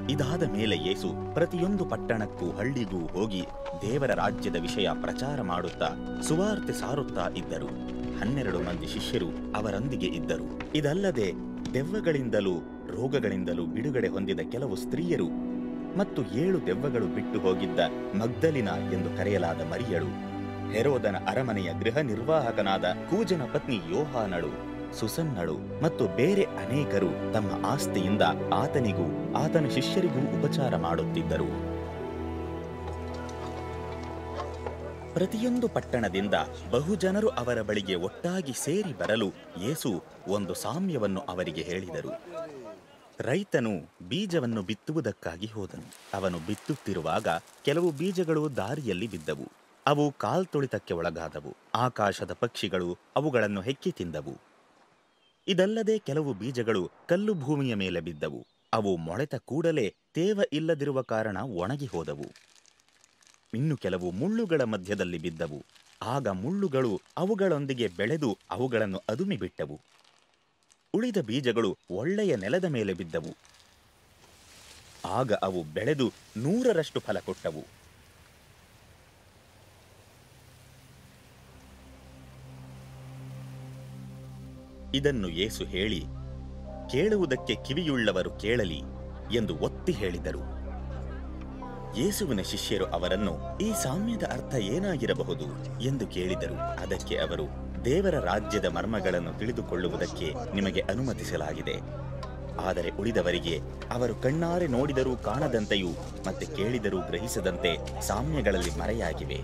ಇದಾದ ಮೇಲೆ ಯೇಸು ಪ್ರತಿಯೊಂದು ಪಟ್ಟಣಕ್ಕೂ ಹಳ್ಳಿಗೂ ಹೋಗಿ ದೇವರ ರಾಜ್ಯದ ವಿಷಯ ಪ್ರಚಾರ ಮಾಡುತ್ತಾ ಸುವಾರ್ತೆ ಸಾರುತ್ತಾ ಇದ್ದರು ಹನ್ನೆರಡು ಮಂದಿ ಶಿಷ್ಯರು ಅವರೊಂದಿಗೆ ಇದ್ದರು ಇದಲ್ಲದೆ ದೆವ್ವಗಳಿಂದಲೂ ರೋಗಗಳಿಂದಲೂ ಬಿಡುಗಡೆ ಹೊಂದಿದ ಕೆಲವು ಸ್ತ್ರೀಯರು ಮತ್ತು ಏಳು ದೆವ್ವಗಳು ಬಿಟ್ಟು ಹೋಗಿದ್ದ ಮಗ್ದಲಿನ ಎಂದು ಕರೆಯಲಾದ ಮರಿಯಳು ಹೆರೋದನ ಅರಮನೆಯ ಗೃಹ ನಿರ್ವಾಹಕನಾದ ಕೂಜನ ಪತ್ನಿ ಯೋಹಾನಳು ಸುಸನ್ನಳು ಮತ್ತು ಬೇರೆ ಅನೇಕರು ತಮ್ಮ ಆಸ್ತಿಯಿಂದ ಆತನಿಗೂ ಆತನ ಶಿಷ್ಯರಿಗೂ ಉಪಚಾರ ಮಾಡುತ್ತಿದ್ದರು ಪ್ರತಿಯೊಂದು ಪಟ್ಟಣದಿಂದ ಬಹುಜನರು ಅವರ ಬಳಿಗೆ ಒಟ್ಟಾಗಿ ಸೇರಿ ಬರಲು ಯೇಸು ಒಂದು ಸಾಮ್ಯವನ್ನು ಅವರಿಗೆ ಹೇಳಿದರು ರೈತನು ಬೀಜವನ್ನು ಬಿತ್ತುವುದಕ್ಕಾಗಿ ಹೋದನು ಅವನು ಬಿತ್ತುತ್ತಿರುವಾಗ ಕೆಲವು ಬೀಜಗಳು ದಾರಿಯಲ್ಲಿ ಬಿದ್ದವು ಅವು ಕಾಲ್ತುಳಿತಕ್ಕೆ ಒಳಗಾದವು ಆಕಾಶದ ಪಕ್ಷಿಗಳು ಅವುಗಳನ್ನು ಹೆಕ್ಕಿ ತಿಂದವು ಇದಲ್ಲದೆ ಕೆಲವು ಬೀಜಗಳು ಕಲ್ಲು ಭೂಮಿಯ ಮೇಲೆ ಬಿದ್ದವು ಅವು ಮೊಳೆತ ಕೂಡಲೇ ತೇವ ಇಲ್ಲದಿರುವ ಕಾರಣ ಒಣಗಿ ಹೋದವು ಇನ್ನು ಕೆಲವು ಮುಳ್ಳುಗಳ ಮಧ್ಯದಲ್ಲಿ ಬಿದ್ದವು ಆಗ ಮುಳ್ಳುಗಳು ಅವುಗಳೊಂದಿಗೆ ಬೆಳೆದು ಅವುಗಳನ್ನು ಅದುಮಿ ಬಿಟ್ಟವು ಉಳಿದ ಬೀಜಗಳು ಒಳ್ಳೆಯ ನೆಲದ ಮೇಲೆ ಬಿದ್ದವು ಆಗ ಅವು ಬೆಳೆದು ನೂರರಷ್ಟು ಫಲ ಕೊಟ್ಟವು ಇದನ್ನು ಯೇಸು ಹೇಳಿ ಕೇಳುವುದಕ್ಕೆ ಕಿವಿಯುಳ್ಳವರು ಕೇಳಲಿ ಎಂದು ಒತ್ತಿ ಹೇಳಿದರು ಯೇಸುವಿನ ಶಿಷ್ಯರು ಅವರನ್ನು ಈ ಸಾಮ್ಯದ ಅರ್ಥ ಏನಾಗಿರಬಹುದು ಎಂದು ಕೇಳಿದರು ಅದಕ್ಕೆ ಅವರು ದೇವರ ರಾಜ್ಯದ ಮರ್ಮಗಳನ್ನು ತಿಳಿದುಕೊಳ್ಳುವುದಕ್ಕೆ ನಿಮಗೆ ಅನುಮತಿಸಲಾಗಿದೆ ಆದರೆ ಉಳಿದವರಿಗೆ ಅವರು ಕಣ್ಣಾರೆ ನೋಡಿದರೂ ಕಾಣದಂತೆಯೂ ಮತ್ತೆ ಕೇಳಿದರೂ ಗ್ರಹಿಸದಂತೆ ಸಾಮ್ಯಗಳಲ್ಲಿ ಮರೆಯಾಗಿವೆ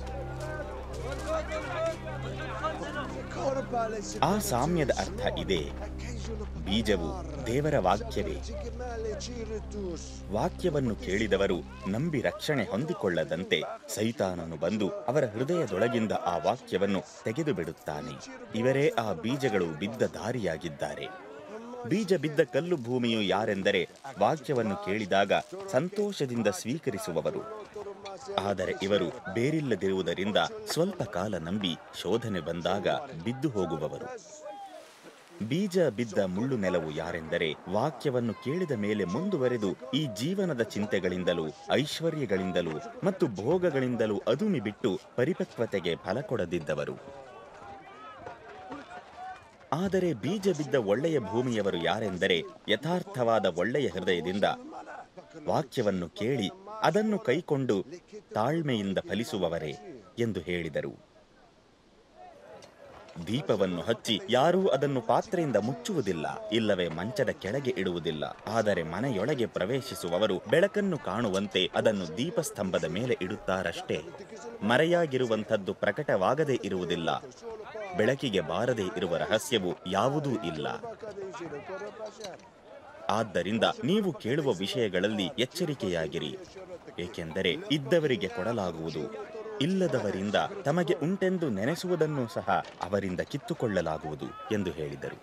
ಆ ಸಾಮ್ಯದ ಅರ್ಥ ಇದೆ ಬೀಜವು ದೇವರ ವಾಕ್ಯವೇ ವಾಕ್ಯವನ್ನು ಕೇಳಿದವರು ನಂಬಿ ರಕ್ಷಣೆ ಹೊಂದಿಕೊಳ್ಳದಂತೆ ಸೈತಾನನು ಬಂದು ಅವರ ಹೃದಯದೊಳಗಿಂದ ಆ ವಾಕ್ಯವನ್ನು ತೆಗೆದು ಬಿಡುತ್ತಾನೆ ಇವರೇ ಆ ಬೀಜಗಳು ಬಿದ್ದ ದಾರಿಯಾಗಿದ್ದಾರೆ ಬೀಜ ಬಿದ್ದ ಕಲ್ಲು ಭೂಮಿಯು ಯಾರೆಂದರೆ ವಾಕ್ಯವನ್ನು ಕೇಳಿದಾಗ ಸಂತೋಷದಿಂದ ಸ್ವೀಕರಿಸುವವರು ಆದರೆ ಇವರು ಬೇರಿಲ್ಲದಿರುವುದರಿಂದ ಸ್ವಲ್ಪ ಕಾಲ ನಂಬಿ ಶೋಧನೆ ಬಂದಾಗ ಬಿದ್ದು ಹೋಗುವವರು ಬೀಜ ಬಿದ್ದ ಮುಳ್ಳು ನೆಲವು ಯಾರೆಂದರೆ ವಾಕ್ಯವನ್ನು ಕೇಳಿದ ಮೇಲೆ ಮುಂದುವರೆದು ಈ ಜೀವನದ ಚಿಂತೆಗಳಿಂದಲೂ ಐಶ್ವರ್ಯಗಳಿಂದಲೂ ಮತ್ತು ಭೋಗಗಳಿಂದಲೂ ಅದುಮಿ ಬಿಟ್ಟು ಪರಿಪಕ್ವತೆಗೆ ಫಲ ಕೊಡದಿದ್ದವರು ಆದರೆ ಬೀಜ ಬಿದ್ದ ಒಳ್ಳೆಯ ಭೂಮಿಯವರು ಯಾರೆಂದರೆ ಯಥಾರ್ಥವಾದ ಒಳ್ಳೆಯ ಹೃದಯದಿಂದ ವಾಕ್ಯವನ್ನು ಕೇಳಿ ಅದನ್ನು ಕೈಕೊಂಡು ತಾಳ್ಮೆಯಿಂದ ಫಲಿಸುವವರೇ ಎಂದು ಹೇಳಿದರು ದೀಪವನ್ನು ಹಚ್ಚಿ ಯಾರೂ ಅದನ್ನು ಪಾತ್ರೆಯಿಂದ ಮುಚ್ಚುವುದಿಲ್ಲ ಇಲ್ಲವೇ ಮಂಚದ ಕೆಳಗೆ ಇಡುವುದಿಲ್ಲ ಆದರೆ ಮನೆಯೊಳಗೆ ಪ್ರವೇಶಿಸುವವರು ಬೆಳಕನ್ನು ಕಾಣುವಂತೆ ಅದನ್ನು ದೀಪಸ್ತಂಭದ ಮೇಲೆ ಇಡುತ್ತಾರಷ್ಟೇ ಮರೆಯಾಗಿರುವಂಥದ್ದು ಪ್ರಕಟವಾಗದೇ ಇರುವುದಿಲ್ಲ ಬೆಳಕಿಗೆ ಬಾರದೇ ಇರುವ ರಹಸ್ಯವು ಯಾವುದೂ ಇಲ್ಲ ಆದ್ದರಿಂದ ನೀವು ಕೇಳುವ ವಿಷಯಗಳಲ್ಲಿ ಎಚ್ಚರಿಕೆಯಾಗಿರಿ ಏಕೆಂದರೆ ಇದ್ದವರಿಗೆ ಕೊಡಲಾಗುವುದು ಇಲ್ಲದವರಿಂದ ತಮಗೆ ಉಂಟೆಂದು ನೆನೆಸುವುದನ್ನು ಸಹ ಅವರಿಂದ ಕಿತ್ತುಕೊಳ್ಳಲಾಗುವುದು ಎಂದು ಹೇಳಿದರು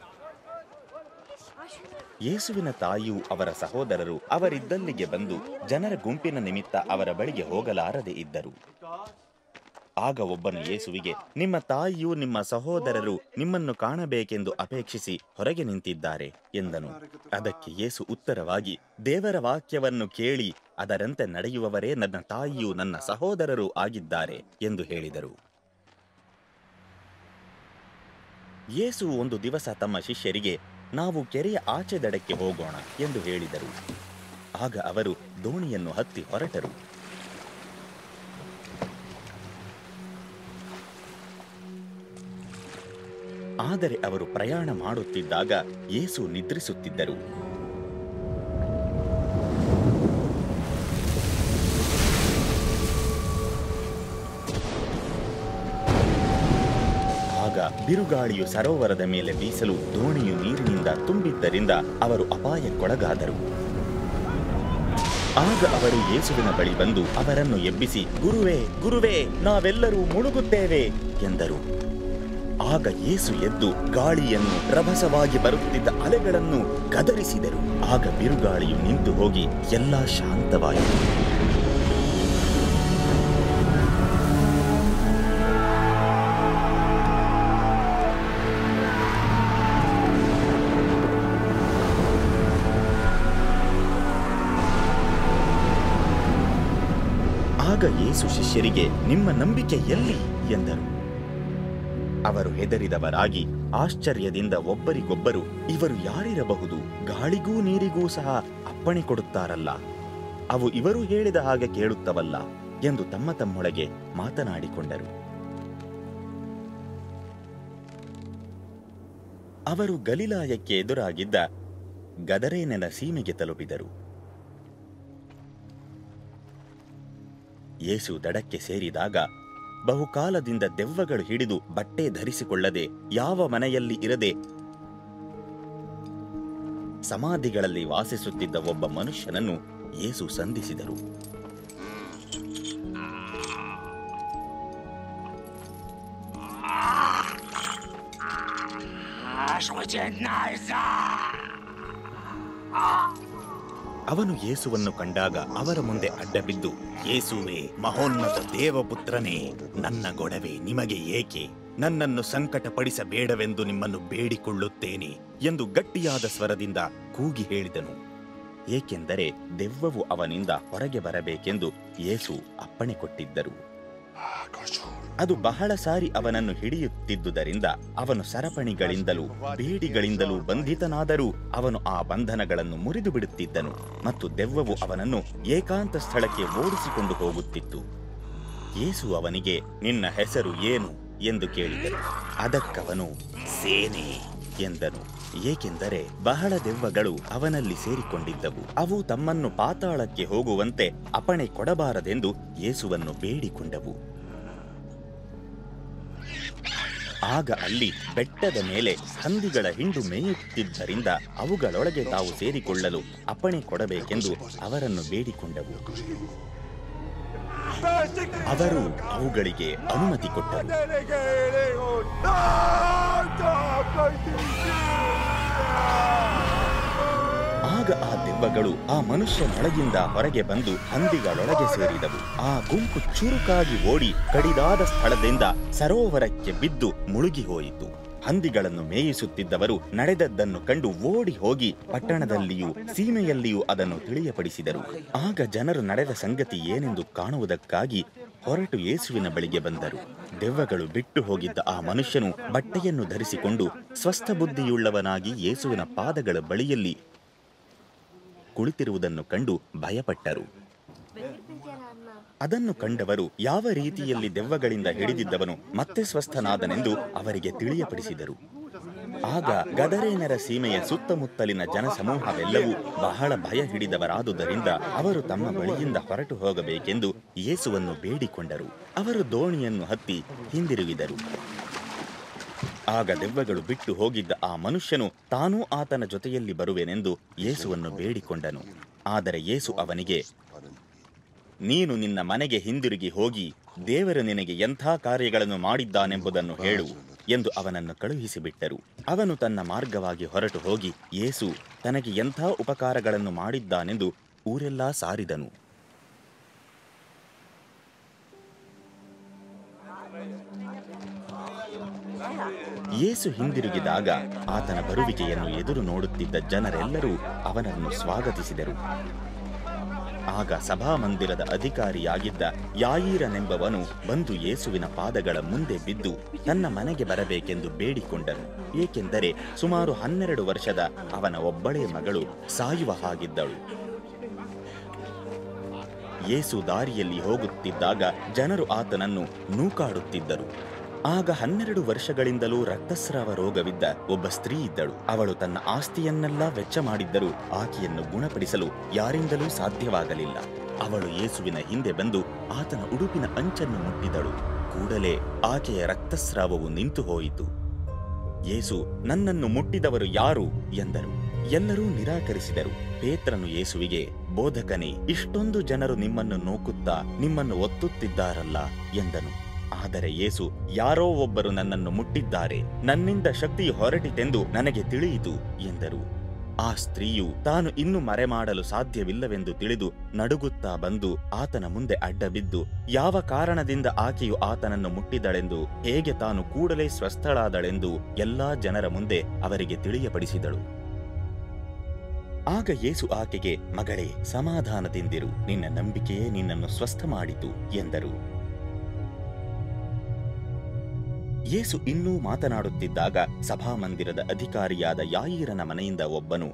ಯೇಸುವಿನ ತಾಯಿಯೂ ಅವರ ಸಹೋದರರು ಅವರಿದ್ದಲ್ಲಿಗೆ ಬಂದು ಜನರ ಗುಂಪಿನ ನಿಮಿತ್ತ ಅವರ ಬಳಿಗೆ ಹೋಗಲಾರದೆ ಇದ್ದರು ಆಗ ಒಬ್ಬನು ಯೇಸುವಿಗೆ ನಿಮ್ಮ ತಾಯಿಯೂ ನಿಮ್ಮ ಸಹೋದರರು ನಿಮ್ಮನ್ನು ಕಾಣಬೇಕೆಂದು ಅಪೇಕ್ಷಿಸಿ ಹೊರಗೆ ನಿಂತಿದ್ದಾರೆ ಎಂದನು ಅದಕ್ಕೆ ಯೇಸು ಉತ್ತರವಾಗಿ ದೇವರ ವಾಕ್ಯವನ್ನು ಕೇಳಿ ಅದರಂತೆ ನಡೆಯುವವರೇ ನನ್ನ ತಾಯಿಯೂ ನನ್ನ ಸಹೋದರರೂ ಆಗಿದ್ದಾರೆ ಎಂದು ಹೇಳಿದರು ಯೇಸು ಒಂದು ದಿವಸ ತಮ್ಮ ಶಿಷ್ಯರಿಗೆ ನಾವು ಕೆರೆಯ ಆಚೆ ದಡಕ್ಕೆ ಹೋಗೋಣ ಎಂದು ಹೇಳಿದರು ಆಗ ಅವರು ದೋಣಿಯನ್ನು ಹತ್ತಿ ಹೊರಟರು ಆದರೆ ಅವರು ಪ್ರಯಾಣ ಮಾಡುತ್ತಿದ್ದಾಗ ಯೇಸು ನಿದ್ರಿಸುತ್ತಿದ್ದರು ಆಗ ಬಿರುಗಾಳಿಯು ಸರೋವರದ ಮೇಲೆ ಬೀಸಲು ದೋಣಿಯು ನೀರಿನಿಂದ ತುಂಬಿದ್ದರಿಂದ ಅವರು ಅಪಾಯಕ್ಕೊಳಗಾದರು ಆಗ ಅವರು ಯೇಸುವಿನ ಬಳಿ ಬಂದು ಅವರನ್ನು ಎಬ್ಬಿಸಿ ಗುರುವೇ ಗುರುವೇ ನಾವೆಲ್ಲರೂ ಮುಳುಗುತ್ತೇವೆ ಎಂದರು ಆಗ ಯೇಸು ಎದ್ದು ಗಾಳಿಯನ್ನು ರಭಸವಾಗಿ ಬರುತ್ತಿದ್ದ ಅಲೆಗಳನ್ನು ಗದರಿಸಿದರು ಆಗ ಬಿರುಗಾಳಿಯು ನಿಂತು ಹೋಗಿ ಎಲ್ಲಾ ಶಾಂತವಾಯಿತು ಆಗ ಯೇಸು ಶಿಷ್ಯರಿಗೆ ನಿಮ್ಮ ನಂಬಿಕೆ ಎಲ್ಲಿ ಎಂದರು ಅವರು ಹೆದರಿದವರಾಗಿ ಆಶ್ಚರ್ಯದಿಂದ ಒಬ್ಬರಿಗೊಬ್ಬರು ಇವರು ಯಾರಿರಬಹುದು ಗಾಳಿಗೂ ನೀರಿಗೂ ಸಹ ಅಪ್ಪಣೆ ಕೊಡುತ್ತಾರಲ್ಲ ಅವು ಇವರು ಹೇಳಿದ ಹಾಗೆ ಕೇಳುತ್ತವಲ್ಲ ಎಂದು ತಮ್ಮ ತಮ್ಮೊಳಗೆ ಮಾತನಾಡಿಕೊಂಡರು ಅವರು ಗಲಿಲಾಯಕ್ಕೆ ಎದುರಾಗಿದ್ದ ಗದರೇನನ ಸೀಮೆಗೆ ತಲುಪಿದರು ಯೇಸು ದಡಕ್ಕೆ ಸೇರಿದಾಗ ಬಹುಕಾಲದಿಂದ ದೆವ್ವಗಳು ಹಿಡಿದು ಬಟ್ಟೆ ಧರಿಸಿಕೊಳ್ಳದೆ ಯಾವ ಮನೆಯಲ್ಲಿ ಇರದೆ ಸಮಾಧಿಗಳಲ್ಲಿ ವಾಸಿಸುತ್ತಿದ್ದ ಒಬ್ಬ ಮನುಷ್ಯನನ್ನು ಯೇಸು ಸಂಧಿಸಿದರು ಅವನು ಯೇಸುವನ್ನು ಕಂಡಾಗ ಅವರ ಮುಂದೆ ಅಡ್ಡಬಿದ್ದು ಯೇಸುವೇ ಮಹೋನ್ನತ ದೇವಪುತ್ರನೇ ನನ್ನ ಗೊಡವೆ ನಿಮಗೆ ಏಕೆ ನನ್ನನ್ನು ಸಂಕಟಪಡಿಸಬೇಡವೆಂದು ನಿಮ್ಮನ್ನು ಬೇಡಿಕೊಳ್ಳುತ್ತೇನೆ ಎಂದು ಗಟ್ಟಿಯಾದ ಸ್ವರದಿಂದ ಕೂಗಿ ಹೇಳಿದನು ಏಕೆಂದರೆ ದೆವ್ವವು ಅವನಿಂದ ಹೊರಗೆ ಬರಬೇಕೆಂದು ಯೇಸು ಅಪ್ಪಣೆ ಕೊಟ್ಟಿದ್ದರು ಅದು ಬಹಳ ಸಾರಿ ಅವನನ್ನು ಹಿಡಿಯುತ್ತಿದ್ದುದರಿಂದ ಅವನು ಸರಪಣಿಗಳಿಂದಲೂ ಬೇಡಿಗಳಿಂದಲೂ ಬಂಧಿತನಾದರೂ ಅವನು ಆ ಬಂಧನಗಳನ್ನು ಮುರಿದು ಬಿಡುತ್ತಿದ್ದನು ಮತ್ತು ದೆವ್ವವು ಅವನನ್ನು ಏಕಾಂತ ಸ್ಥಳಕ್ಕೆ ಓಡಿಸಿಕೊಂಡು ಹೋಗುತ್ತಿತ್ತು ಯೇಸು ಅವನಿಗೆ ನಿನ್ನ ಹೆಸರು ಏನು ಎಂದು ಕೇಳಿದನು ಅದಕ್ಕವನು ಸೇನೆ ಎಂದನು ಏಕೆಂದರೆ ಬಹಳ ದೆವ್ವಗಳು ಅವನಲ್ಲಿ ಸೇರಿಕೊಂಡಿದ್ದವು ಅವು ತಮ್ಮನ್ನು ಪಾತಾಳಕ್ಕೆ ಹೋಗುವಂತೆ ಅಪಣೆ ಕೊಡಬಾರದೆಂದು ಯೇಸುವನ್ನು ಬೇಡಿಕೊಂಡವು ಆಗ ಅಲ್ಲಿ ಬೆಟ್ಟದ ಮೇಲೆ ಹಂದಿಗಳ ಹಿಂಡು ಮೇಯುತ್ತಿದ್ದರಿಂದ ಅವುಗಳೊಳಗೆ ತಾವು ಸೇರಿಕೊಳ್ಳಲು ಅಪ್ಪಣೆ ಕೊಡಬೇಕೆಂದು ಅವರನ್ನು ಬೇಡಿಕೊಂಡವು ಅವರು ಅವುಗಳಿಗೆ ಅನುಮತಿ ಕೊಟ್ಟರು ಆಗ ಆ ದೆವ್ವಗಳು ಆ ಮನುಷ್ಯನೊಳಗಿಂದ ಹೊರಗೆ ಬಂದು ಹಂದಿಗಳೊಳಗೆ ಸೇರಿದವು ಆ ಗುಂಪು ಚುರುಕಾಗಿ ಓಡಿ ಕಡಿದಾದ ಸ್ಥಳದಿಂದ ಸರೋವರಕ್ಕೆ ಬಿದ್ದು ಮುಳುಗಿ ಹೋಯಿತು ಹಂದಿಗಳನ್ನು ಮೇಯಿಸುತ್ತಿದ್ದವರು ನಡೆದದ್ದನ್ನು ಕಂಡು ಓಡಿ ಹೋಗಿ ಪಟ್ಟಣದಲ್ಲಿಯೂ ಸೀಮೆಯಲ್ಲಿಯೂ ಅದನ್ನು ತಿಳಿಯಪಡಿಸಿದರು ಆಗ ಜನರು ನಡೆದ ಸಂಗತಿ ಏನೆಂದು ಕಾಣುವುದಕ್ಕಾಗಿ ಹೊರಟು ಯೇಸುವಿನ ಬಳಿಗೆ ಬಂದರು ದೆವ್ವಗಳು ಬಿಟ್ಟು ಹೋಗಿದ್ದ ಆ ಮನುಷ್ಯನು ಬಟ್ಟೆಯನ್ನು ಧರಿಸಿಕೊಂಡು ಸ್ವಸ್ಥ ಬುದ್ಧಿಯುಳ್ಳವನಾಗಿ ಯೇಸುವಿನ ಪಾದಗಳ ಬಳಿಯಲ್ಲಿ ಕುಳಿತಿರುವುದನ್ನು ಕಂಡು ಭಯಪಟ್ಟರು ಅದನ್ನು ಕಂಡವರು ಯಾವ ರೀತಿಯಲ್ಲಿ ದೆವ್ವಗಳಿಂದ ಹಿಡಿದಿದ್ದವನು ಮತ್ತೆ ಸ್ವಸ್ಥನಾದನೆಂದು ಅವರಿಗೆ ತಿಳಿಯಪಡಿಸಿದರು ಆಗ ಗದರೇನರ ಸೀಮೆಯ ಸುತ್ತಮುತ್ತಲಿನ ಜನಸಮೂಹವೆಲ್ಲವೂ ಬಹಳ ಭಯ ಹಿಡಿದವರಾದುದರಿಂದ ಅವರು ತಮ್ಮ ಬಳಿಯಿಂದ ಹೊರಟು ಹೋಗಬೇಕೆಂದು ಯೇಸುವನ್ನು ಬೇಡಿಕೊಂಡರು ಅವರು ದೋಣಿಯನ್ನು ಹತ್ತಿ ಹಿಂದಿರುಗಿದರು ಆಗ ದೆವ್ವಗಳು ಬಿಟ್ಟು ಹೋಗಿದ್ದ ಆ ಮನುಷ್ಯನು ತಾನೂ ಆತನ ಜೊತೆಯಲ್ಲಿ ಬರುವೆನೆಂದು ಯೇಸುವನ್ನು ಬೇಡಿಕೊಂಡನು ಆದರೆ ಯೇಸು ಅವನಿಗೆ ನೀನು ನಿನ್ನ ಮನೆಗೆ ಹಿಂದಿರುಗಿ ಹೋಗಿ ದೇವರು ನಿನಗೆ ಎಂಥ ಕಾರ್ಯಗಳನ್ನು ಮಾಡಿದ್ದಾನೆಂಬುದನ್ನು ಹೇಳು ಎಂದು ಅವನನ್ನು ಕಳುಹಿಸಿಬಿಟ್ಟರು ಅವನು ತನ್ನ ಮಾರ್ಗವಾಗಿ ಹೊರಟು ಹೋಗಿ ಯೇಸು ತನಗೆ ಎಂಥ ಉಪಕಾರಗಳನ್ನು ಮಾಡಿದ್ದಾನೆಂದು ಊರೆಲ್ಲಾ ಸಾರಿದನು ಯೇಸು ಹಿಂದಿರುಗಿದಾಗ ಆತನ ಬರುವಿಕೆಯನ್ನು ಎದುರು ನೋಡುತ್ತಿದ್ದ ಜನರೆಲ್ಲರೂ ಅವನನ್ನು ಸ್ವಾಗತಿಸಿದರು ಆಗ ಸಭಾಮಂದಿರದ ಅಧಿಕಾರಿಯಾಗಿದ್ದ ಯಾಯೀರನೆಂಬವನು ಬಂದು ಯೇಸುವಿನ ಪಾದಗಳ ಮುಂದೆ ಬಿದ್ದು ತನ್ನ ಮನೆಗೆ ಬರಬೇಕೆಂದು ಬೇಡಿಕೊಂಡನು ಏಕೆಂದರೆ ಸುಮಾರು ಹನ್ನೆರಡು ವರ್ಷದ ಅವನ ಒಬ್ಬಳೇ ಮಗಳು ಸಾಯುವ ಹಾಗಿದ್ದಳು ಯೇಸು ದಾರಿಯಲ್ಲಿ ಹೋಗುತ್ತಿದ್ದಾಗ ಜನರು ಆತನನ್ನು ನೂಕಾಡುತ್ತಿದ್ದರು ಆಗ ಹನ್ನೆರಡು ವರ್ಷಗಳಿಂದಲೂ ರಕ್ತಸ್ರಾವ ರೋಗವಿದ್ದ ಒಬ್ಬ ಸ್ತ್ರೀ ಇದ್ದಳು ಅವಳು ತನ್ನ ಆಸ್ತಿಯನ್ನೆಲ್ಲ ವೆಚ್ಚ ಮಾಡಿದ್ದರೂ ಆಕೆಯನ್ನು ಗುಣಪಡಿಸಲು ಯಾರಿಂದಲೂ ಸಾಧ್ಯವಾಗಲಿಲ್ಲ ಅವಳು ಯೇಸುವಿನ ಹಿಂದೆ ಬಂದು ಆತನ ಉಡುಪಿನ ಅಂಚನ್ನು ಮುಟ್ಟಿದಳು ಕೂಡಲೇ ಆಕೆಯ ರಕ್ತಸ್ರಾವವು ನಿಂತು ಹೋಯಿತು ಯೇಸು ನನ್ನನ್ನು ಮುಟ್ಟಿದವರು ಯಾರು ಎಂದರು ಎಲ್ಲರೂ ನಿರಾಕರಿಸಿದರು ಪೇತ್ರನು ಯೇಸುವಿಗೆ ಬೋಧಕನೇ ಇಷ್ಟೊಂದು ಜನರು ನಿಮ್ಮನ್ನು ನೋಕುತ್ತಾ ನಿಮ್ಮನ್ನು ಒತ್ತುತ್ತಿದ್ದಾರಲ್ಲ ಎಂದನು ಆದರೆ ಯೇಸು ಯಾರೋ ಒಬ್ಬರು ನನ್ನನ್ನು ಮುಟ್ಟಿದ್ದಾರೆ ನನ್ನಿಂದ ಶಕ್ತಿ ಹೊರಟಿತೆಂದು ನನಗೆ ತಿಳಿಯಿತು ಎಂದರು ಆ ಸ್ತ್ರೀಯು ತಾನು ಇನ್ನು ಮರೆಮಾಡಲು ಸಾಧ್ಯವಿಲ್ಲವೆಂದು ತಿಳಿದು ನಡುಗುತ್ತಾ ಬಂದು ಆತನ ಮುಂದೆ ಅಡ್ಡಬಿದ್ದು ಯಾವ ಕಾರಣದಿಂದ ಆಕೆಯು ಆತನನ್ನು ಮುಟ್ಟಿದಳೆಂದು ಹೇಗೆ ತಾನು ಕೂಡಲೇ ಸ್ವಸ್ಥಳಾದಳೆಂದು ಎಲ್ಲಾ ಜನರ ಮುಂದೆ ಅವರಿಗೆ ತಿಳಿಯಪಡಿಸಿದಳು ಆಗ ಯೇಸು ಆಕೆಗೆ ಮಗಳೇ ಸಮಾಧಾನದಿಂದಿರು ನಿನ್ನ ನಂಬಿಕೆಯೇ ನಿನ್ನನ್ನು ಸ್ವಸ್ಥ ಮಾಡಿತು ಎಂದರು ಯೇಸು ಇನ್ನೂ ಮಾತನಾಡುತ್ತಿದ್ದಾಗ ಸಭಾಮಂದಿರದ ಅಧಿಕಾರಿಯಾದ ಯಾಯೀರನ ಮನೆಯಿಂದ ಒಬ್ಬನು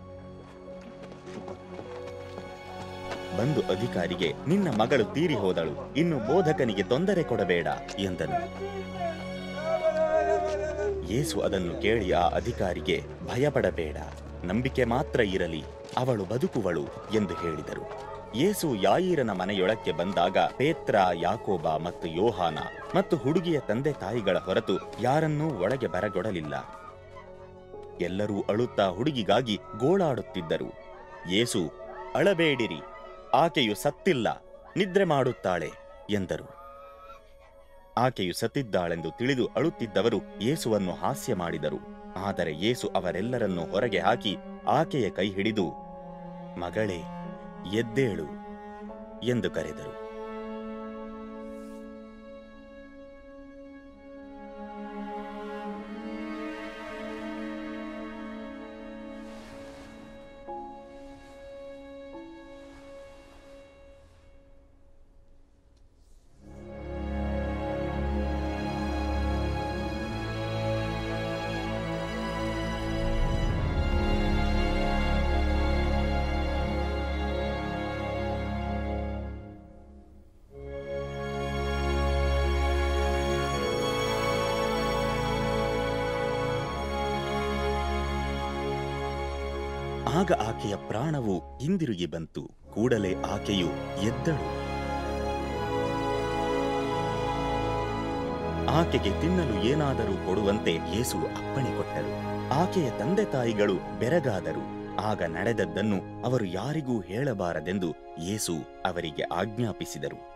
ಬಂದು ಅಧಿಕಾರಿಗೆ ನಿನ್ನ ಮಗಳು ತೀರಿ ಹೋದಳು ಇನ್ನು ಬೋಧಕನಿಗೆ ತೊಂದರೆ ಕೊಡಬೇಡ ಎಂದನು ಯೇಸು ಅದನ್ನು ಕೇಳಿ ಆ ಅಧಿಕಾರಿಗೆ ಭಯಪಡಬೇಡ ನಂಬಿಕೆ ಮಾತ್ರ ಇರಲಿ ಅವಳು ಬದುಕುವಳು ಎಂದು ಹೇಳಿದರು ಯೇಸು ಯಾಯೀರನ ಮನೆಯೊಳಕ್ಕೆ ಬಂದಾಗ ಪೇತ್ರ ಯಾಕೋಬ ಮತ್ತು ಯೋಹಾನ ಮತ್ತು ಹುಡುಗಿಯ ತಂದೆ ತಾಯಿಗಳ ಹೊರತು ಯಾರನ್ನೂ ಒಳಗೆ ಬರಗೊಡಲಿಲ್ಲ ಎಲ್ಲರೂ ಅಳುತ್ತಾ ಹುಡುಗಿಗಾಗಿ ಗೋಳಾಡುತ್ತಿದ್ದರು ಯೇಸು ಅಳಬೇಡಿರಿ ಆಕೆಯು ಸತ್ತಿಲ್ಲ ನಿದ್ರೆ ಮಾಡುತ್ತಾಳೆ ಎಂದರು ಆಕೆಯು ಸತ್ತಿದ್ದಾಳೆಂದು ತಿಳಿದು ಅಳುತ್ತಿದ್ದವರು ಯೇಸುವನ್ನು ಹಾಸ್ಯ ಮಾಡಿದರು ಆದರೆ ಯೇಸು ಅವರೆಲ್ಲರನ್ನೂ ಹೊರಗೆ ಹಾಕಿ ಆಕೆಯ ಕೈ ಹಿಡಿದು ಮಗಳೇ ಎದ್ದೇಳು ಎಂದು ಕರೆದರು ಆಗ ಆಕೆಯ ಪ್ರಾಣವು ಹಿಂದಿರುಗಿ ಬಂತು ಕೂಡಲೇ ಆಕೆಯು ಎದ್ದಳು ಆಕೆಗೆ ತಿನ್ನಲು ಏನಾದರೂ ಕೊಡುವಂತೆ ಯೇಸು ಅಪ್ಪಣೆ ಕೊಟ್ಟರು ಆಕೆಯ ತಂದೆ ತಾಯಿಗಳು ಬೆರಗಾದರು ಆಗ ನಡೆದದ್ದನ್ನು ಅವರು ಯಾರಿಗೂ ಹೇಳಬಾರದೆಂದು ಯೇಸು ಅವರಿಗೆ ಆಜ್ಞಾಪಿಸಿದರು